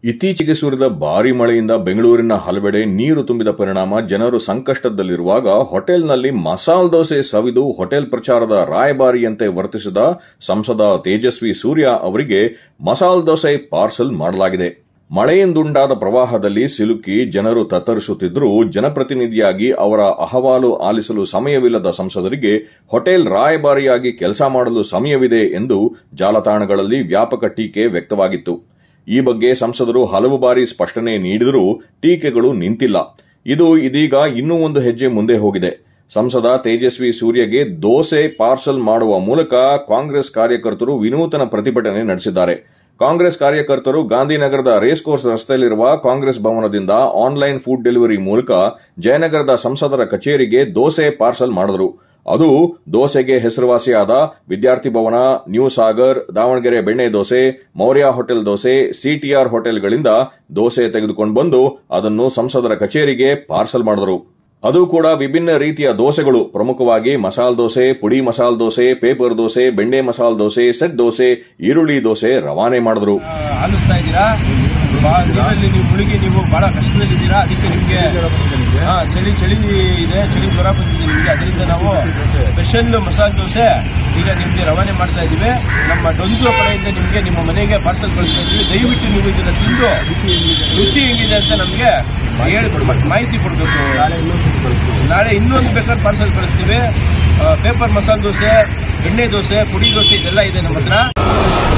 ಇತ್ತೀಚೆಗೆ ಸುರಿದ ಭಾರಿ ಮಳೆಯಿಂದ ಬೆಂಗಳೂರಿನ ಹಲವೆಡೆ ನೀರು ತುಂಬಿದ ಪರಿಣಾಮ ಜನರು ಸಂಕಷ್ಟದಲ್ಲಿರುವಾಗ ಹೋಟೆಲ್ನಲ್ಲಿ ಮಸಾಲ್ ದೋಸೆ ಸವಿದು ಹೋಟೆಲ್ ಪ್ರಚಾರದ ರಾಯಭಾರಿಯಂತೆ ವರ್ತಿಸಿದ ಸಂಸದ ತೇಜಸ್ವಿ ಸೂರ್ಯ ಅವರಿಗೆ ಮಸಾಲ್ ದೋಸೆ ಪಾರ್ಸಲ್ ಮಾಡಲಾಗಿದೆ ಮಳೆಯಿಂದುಂಟಾದ ಪ್ರವಾಹದಲ್ಲಿ ಸಿಲುಕಿ ಜನರು ತತ್ತರಿಸುತ್ತಿದ್ದರೂ ಜನಪ್ರತಿನಿಧಿಯಾಗಿ ಅವರ ಅಹವಾಲು ಆಲಿಸಲು ಸಮಯವಿಲ್ಲದ ಸಂಸದರಿಗೆ ಹೋಟೆಲ್ ರಾಯಭಾರಿಯಾಗಿ ಕೆಲಸ ಮಾಡಲು ಸಮಯವಿದೆ ಎಂದು ಜಾಲತಾಣಗಳಲ್ಲಿ ವ್ಯಾಪಕ ಟೀಕೆ ವ್ಯಕ್ತವಾಗಿತ್ತು ಈ ಬಗ್ಗೆ ಸಂಸದರು ಹಲವು ಬಾರಿ ಸ್ಪಷ್ಟನೆ ನೀಡಿದರೂ ಟೀಕೆಗಳು ನಿಂತಿಲ್ಲ ಇದು ಇದೀಗ ಇನ್ನೂ ಒಂದು ಹೆಜ್ಜೆ ಮುಂದೆ ಹೋಗಿದೆ ಸಂಸದ ತೇಜಸ್ವಿ ಸೂರ್ಯಗೆ ದೋಸೆ ಪಾರ್ಸಲ್ ಮಾಡುವ ಮೂಲಕ ಕಾಂಗ್ರೆಸ್ ಕಾರ್ಯಕರ್ತರು ವಿನೂತನ ಪ್ರತಿಭಟನೆ ನಡೆಸಿದ್ದಾರೆ ಕಾಂಗ್ರೆಸ್ ಕಾರ್ಯಕರ್ತರು ಗಾಂಧಿನಗರದ ರೇಸ್ ಕೋರ್ಸ್ ರಸ್ತೆಯಲ್ಲಿರುವ ಕಾಂಗ್ರೆಸ್ ಭವನದಿಂದ ಆನ್ಲೈನ್ ಫುಡ್ ಡೆಲಿವರಿ ಮೂಲಕ ಜಯನಗರದ ಸಂಸದರ ಕಚೇರಿಗೆ ದೋಸೆ ಪಾರ್ಸಲ್ ಮಾಡಿದರು ಅದು ದೋಸೆಗೆ ಹೆಸರುವಾಸಿಯಾದ ವಿದ್ಯಾರ್ಥಿ ಭವನ ನ್ಯೂ ಸಾಗರ್ ದಾವಣಗೆರೆ ಬೆಣ್ಣೆ ದೋಸೆ ಮೌರ್ಯ ಹೋಟೆಲ್ ದೋಸೆ ಸಿಟಿಆರ್ ಹೋಟೆಲ್ಗಳಿಂದ ದೋಸೆ ತೆಗೆದುಕೊಂಡು ಬಂದು ಅದನ್ನು ಸಂಸದರ ಕಚೇರಿಗೆ ಪಾರ್ಸಲ್ ಮಾಡಿದರು ಅದು ಕೂಡ ವಿಭಿನ್ನ ರೀತಿಯ ದೋಸೆಗಳು ಪ್ರಮುಖವಾಗಿ ಮಸಾಲ್ ದೋಸೆ ಪುಡಿ ಮಸಾಲ್ ದೋಸೆ ಪೇಪರ್ ದೋಸೆ ಬೆಣ್ಣೆ ಮಸಾಲ್ ದೋಸೆ ಸೆಟ್ ದೋಸೆ ಈರುಳ್ಳಿ ದೋಸೆ ರವಾನೆ ಮಾಡಿದ್ರು ಆಲಿಸ್ತಾ ಇದ್ದೀರಾ ಬಹಳ ನೀರಲ್ಲಿ ನೀವು ಮುಳುಗಿ ನೀವು ಬಹಳ ಕಷ್ಟದಲ್ಲಿದ್ದೀರಾ ಅದಕ್ಕೆ ನಿಮ್ಗೆ ಹಾ, ಚಳಿ ಚಳಿ ಇದೆ ಚಳಿ ಜ್ವರ ಬಂದಿದೆ ನಿಮ್ಗೆ ಅದರಿಂದ ನಾವು ಸ್ಪೆಷಲ್ ಮಸಾಲೆ ದೋಸೆ ಈಗ ನಿಮ್ಗೆ ರವಾನೆ ಮಾಡ್ತಾ ಇದೀವಿ ನಮ್ಮ ಡೊಂದು ಕಡೆಯಿಂದ ನಿಮ್ಗೆ ನಿಮ್ಮ ಮನೆಗೆ ಪಾರ್ಸಲ್ ಕಳಿಸ್ತಾ ಇದೀವಿ ದಯವಿಟ್ಟು ನೀವು ಇದನ್ನ ತಿಂದು ರುಚಿ ಹೆಂಗಿದೆ ಅಂತ ನಮ್ಗೆ ಹೇಳ್ಕೊಡ್ ಮಾಹಿತಿ ಕೊಡ್ಬೇಕು ನಾಳೆ ಇನ್ನೊಂದು ಬೇಕಾದ್ರೆ ಪಾರ್ಸಲ್ ಕಳಿಸ್ತೀವಿ ಪೇಪರ್ ಮಸಾಲೆ ದೋಸೆ ಬೆಣ್ಣೆ ದೋಸೆ ಪುಡಿ ದೋಸೆ ಇದೆಲ್ಲ ಇದೆ ನಮ್ಮ ಹತ್ರ